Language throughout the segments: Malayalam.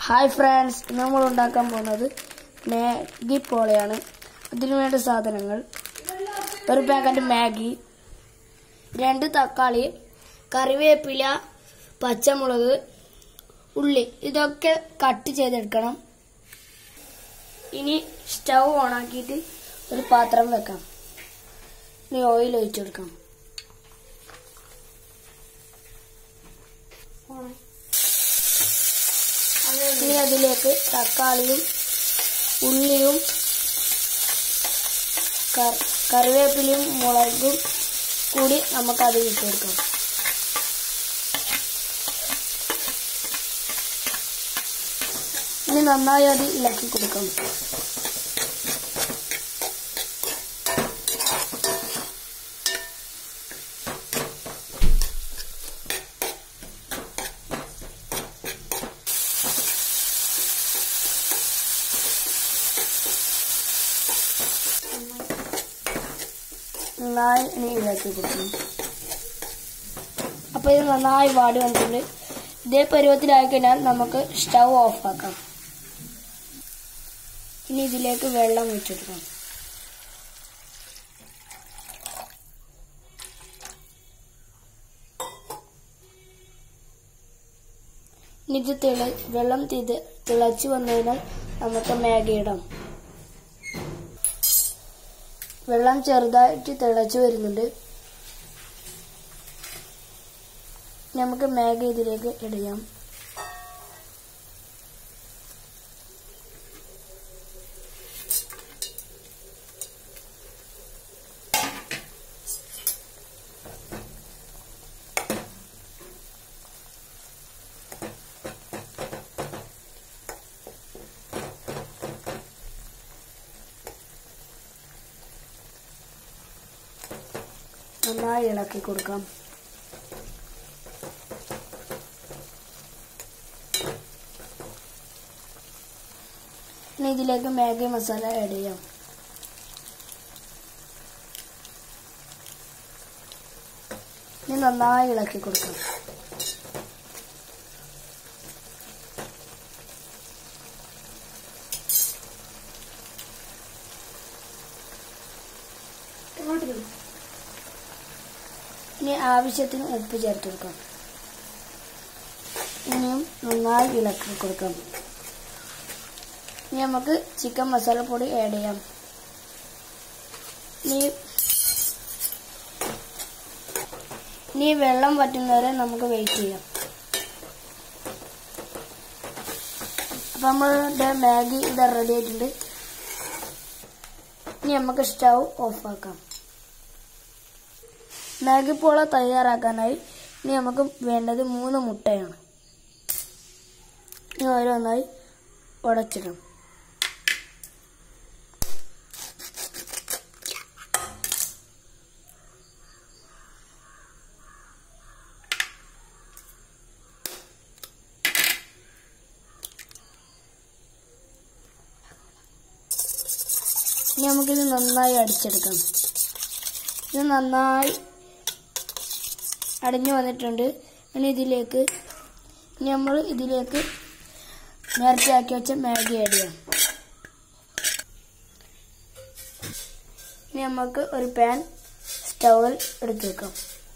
ഹായ് ഫ്രണ്ട്സ് ഇന്ന് നമ്മൾ ഉണ്ടാക്കാൻ പോകുന്നത് മാഗി പോളയാണ് അതിനു വേണ്ട സാധനങ്ങൾ ഒരു പാക്കറ്റ് മാഗി രണ്ട് തക്കാളി കറിവേപ്പില പച്ചമുളക് ഉള്ളി ഇതൊക്കെ കട്ട് ചെയ്തെടുക്കണം ഇനി സ്റ്റൗ ഓണാക്കിയിട്ട് ഒരു പാത്രം വെക്കാം ഇനി ഓയിൽ ഒഴിച്ചു കൊടുക്കാം ഇനി അതിലേക്ക് തക്കാളിയും ഉള്ളിയും കർ- കറിവേപ്പിലയും മുളകും കൂടി നമുക്ക് അത് ഇട്ട് കൊടുക്കാം ഇനി നന്നായി അത് ഇളക്കി കൊടുക്കാം നന്നായി ഇനി ഇളക്കി കൊടുക്കണം അപ്പൊ ഇത് നന്നായി വാടി വന്നിട്ടുണ്ട് ഇതേ പരുവത്തിലായി കഴിഞ്ഞാൽ നമുക്ക് സ്റ്റൗ ഓഫ് ആക്കാം ഇനി ഇതിലേക്ക് വെള്ളം വെച്ചെടുക്കാം ഇനി ഇത് തിള വെള്ളം തിത് തിളച്ചു വന്നു കഴിഞ്ഞാൽ നമുക്ക് മാഗി ഇടാം വെള്ളം ചെറുതായിട്ട് തിളച്ചു വരുന്നുണ്ട് നമുക്ക് മാഗി ഇതിലേക്ക് ഇടാം നന്നായി ഇളക്കി കൊടുക്കാം ഇനി ഇതിലേക്ക് മാഗി മസാല ആഡ് ചെയ്യാം ഇനി നന്നായി ഇളക്കി കൊടുക്കാം ഇനി ആവശ്യത്തിന് ഉപ്പ് ചേർത്ത് കൊടുക്കാം ഇനിയും നന്നായി ഇളക്കി കൊടുക്കാം ഇനി നമുക്ക് ചിക്കൻ മസാലപ്പൊടി ആഡ് ചെയ്യാം ഇനി ഇനി വെള്ളം വറ്റുന്നവരെ നമുക്ക് വെയിറ്റ് ചെയ്യാം അപ്പൊ നമ്മളുടെ മാഗി ഇത് റെഡി ആയിട്ടുണ്ട് ഇനി നമുക്ക് സ്റ്റൗ ഓഫ് ആക്കാം മാഗി പോള തയ്യാറാക്കാനായി ഇനി നമുക്ക് വേണ്ടത് മൂന്ന് മുട്ടയാണ് ഇനി ഓരോന്നായി ഉടച്ചിടും ഇനി നമുക്കിത് നന്നായി അടിച്ചെടുക്കാം ഇത് നന്നായി അടഞ്ഞു വന്നിട്ടുണ്ട് ഇനി ഇതിലേക്ക് ഇനി നമ്മൾ ഇതിലേക്ക് നേരത്തെ ആക്കി വെച്ച മാഗി ആഡ് ചെയ്യാം ഇനി നമുക്ക് ഒരു പാൻ സ്റ്റൗവിൽ എടുത്ത് വെക്കാം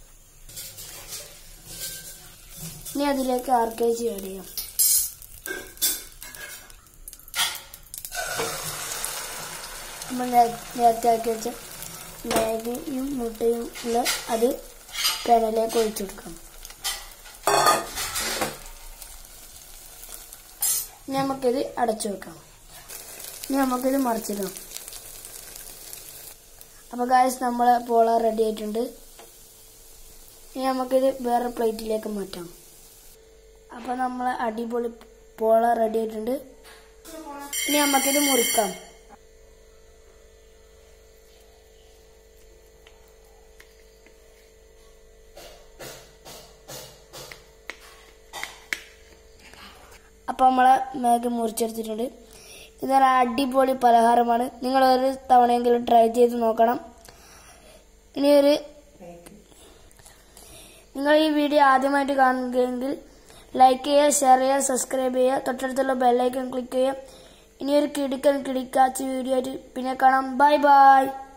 ഇനി അതിലേക്ക് ആർ കെ ജി ആഡ് ചെയ്യാം നമ്മൾ നേ- നേരത്തെ ആക്കി വെച്ച മാഗിയും മുട്ടയും ഉള്ള അത് പാനിലേക്ക് ഒഴിച്ചു കൊടുക്കാം ഇനി നമുക്കിത് അടച്ചു വെക്കാം ഇനി നമുക്കിത് മറിച്ചിടാം അപ്പൊ ഗായസ് നമ്മളെ പോള റെഡി ആയിട്ടുണ്ട് ഇനി നമുക്കിത് വേറെ പ്ലേറ്റിലേക്ക് മാറ്റാം അപ്പൊ നമ്മളെ അടിപൊളി പോള റെഡി ആയിട്ടുണ്ട് ഇനി നമുക്കിത് മുറിക്കാം അപ്പം നമ്മളെ മാഗി മുറിച്ചെടുത്തിട്ടുണ്ട് ഇതൊരു അടിപൊളി പലഹാരമാണ് നിങ്ങൾ ഒരു തവണയെങ്കിലും ട്രൈ ചെയ്ത് നോക്കണം ഇനി ഒരു നിങ്ങൾ ഈ വീഡിയോ ആദ്യമായിട്ട് കാണുകയെങ്കിൽ ലൈക്ക് ചെയ്യുക ഷെയർ ചെയ്യുക സബ്സ്ക്രൈബ് ചെയ്യുക തൊട്ടടുത്തുള്ള ബെല്ലൈക്കൺ ക്ലിക്ക് ചെയ്യുക ഇനിയൊരു കിടുക്കൻ കിടിക്കാച്ച വീഡിയോ ആയിട്ട് പിന്നെ കാണാം ബൈ ബൈ